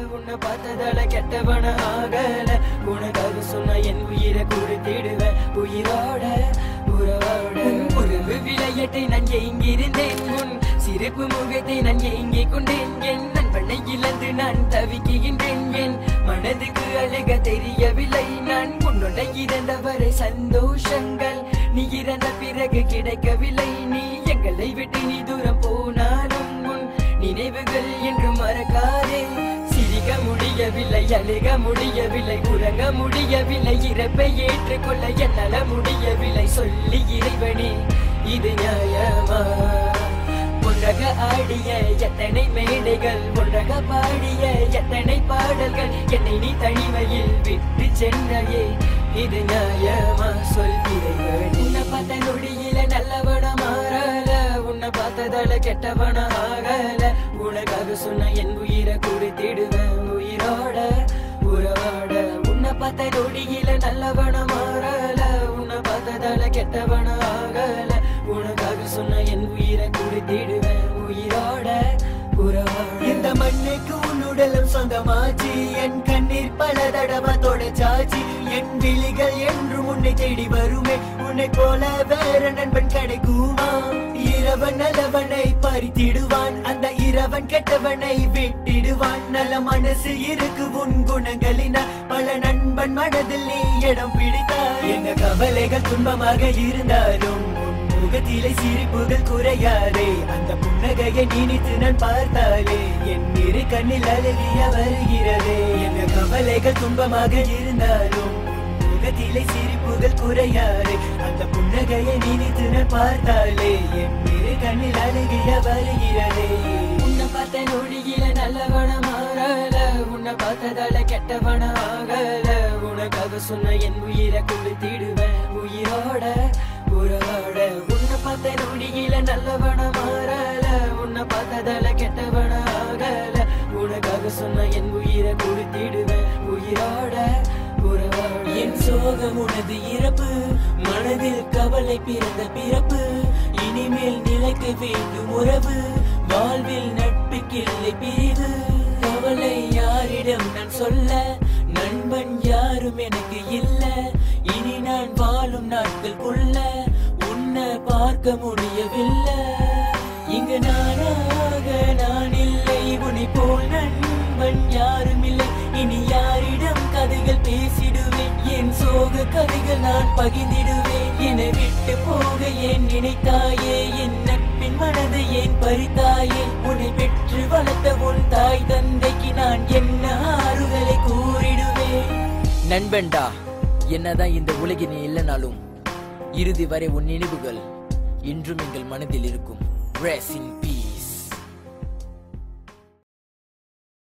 உன்னை பார்த்ததால கெட்டவன ஆகல உனக்காக சொன்ன என் உயிரை கொடுத்திடுவேன் உயிரோட உறவோட உறவு விளையாட்டை நான் எங்கிருந்தேன் உன் சிறப்பு முகத்தை நான் எங்கே கொண்டேன் என் நண்பனை இழந்து நான் தவிக்கின்றேன் என் மனதுக்கு அழக தெரியவில்லை நான் உன்னோட இறந்தவரை சந்தோஷங்கள் நீ இறந்த பிறகு கிடைக்கவில்லை நீ எங்களை விட்டு நீ தூரம் போனாலும் உன் நினைவுகள் என்று மறக்காதே சிரிக்க முடியவில்லை அழுக முடியவில்லை உறங்க முடியவில்லை இறப்பை ஏற்றுக்கொள்ள என்னால முடியவில்லை சொல்லி இறைவனே இது நியாயமா ஒன்றாக ஆடிய எத்தனை மேடைகள் ஒன்றாக பாடிய எத்தனை பாடல்கள் என்னை நீ தனிமையில் விட்டு சென்றையே இது நியாயமா சொல்கிறேன் உன்னை பார்த்த நொடியில நல்லவன மாறல உன்னை பார்த்ததால கெட்டவன ஆகல உனக்காக சொன்ன என் உயிரை கொடுத்திடுவேன் உயிரோட உறவாட உன்னை பார்த்த நொடியில நல்லவன மாறல உன்னை பார்த்ததால கெட்டவன ஆகல உனக்காக சொன்ன என் உயிரை கொடுத்திடுவேன் உயிரோட உறவாட இந்த மண்ணுக்கு உன்னுடலும் சொந்தமாச்சு என் கண்ணீர் பல தடவை தொடச்சாச்சு என் விழிகள் என்று உன்னை தேடி வருமே உன்னை போல வேற நண்பன் கிடைக்குமா இரவன் நல்லவனை பறித்திடுவான் அந்த இரவன் கெட்டவனை விட்டிடுவான் நல்ல மனசு இருக்கு உன் குணங்களினால் பல நண்பன் மனதில் நீ இடம் பிடித்தாய் எங்க கவலைகள் துன்பமாக இருந்தாலும் உன் முகத்திலே சிரிப்புகள் குறையாதே அந்த புன்னகையை நினைத்து நான் பார்த்தாலே என் இரு கண்ணில் அழகிய வருகிறதே எங்க கவலைகள் துன்பமாக இருந்தாலும் உன் முகத்திலே சிரிப்புகள் குறையாதே அந்த புன்னகையை நினைத்து நான் பார்த்தாலே என் இரு கண்ணில் அழகிய வருகிறதே உன்னை பார்த்த நொடியில நல்லவன மாறல உன்னை பார்த்ததால கெட்டவன ஆகல உனக்காக சொன்ன என் உயிரை கொடுத்திடுவேன் உயிரோட உறவோட உன்னை பார்த்த நொடியில நல்லவன மாறல உன்னை பார்த்ததால கெட்டவன ஆகல உனக்காக சொன்ன என் உயிரை கொடுத்திடுவேன் உயிரோட உறவோட என் சோகம் உனது இறப்பு மனதில் கவலை பிறந்த பிறப்பு இனிமேல் நிலைக்க வேண்டும் உறவு வாழ்வில் நட்புக்கில்லை பிரிவு கவலை யாரிடம் நான் சொல்ல நண்பன் யாரும் எனக்கு இல்ல இனி நான் வாழும் நாட்கள் கொள்ள உன்னை பார்க்க முடியவில்லை இங்கு நானாக நான் இல்லை உன்னை போல் நண்பன் யாரும் இல்லை இனி யாரிடம் கதைகள் பேசிடுவேன் என் சோக கதைகள் நான் பகிர்ந்திடுவேன் என்னை விட்டு போக ஏன் நினைத்தாயே என் நட்பின் மனதை ஏன் பறித்தாயே உன்னை பெற்று வளர்த்த உன் தாய் தந்தைக்கு நான் என்ன ஆறுதலை கூறிடுவேன் நண்பன்டா என்னதான் இந்த உலகில் நீ இல்லைனாலும் இறுதி வரை உன் நினைவுகள் இன்றும் எங்கள் மனதில் இருக்கும் Rest in peace.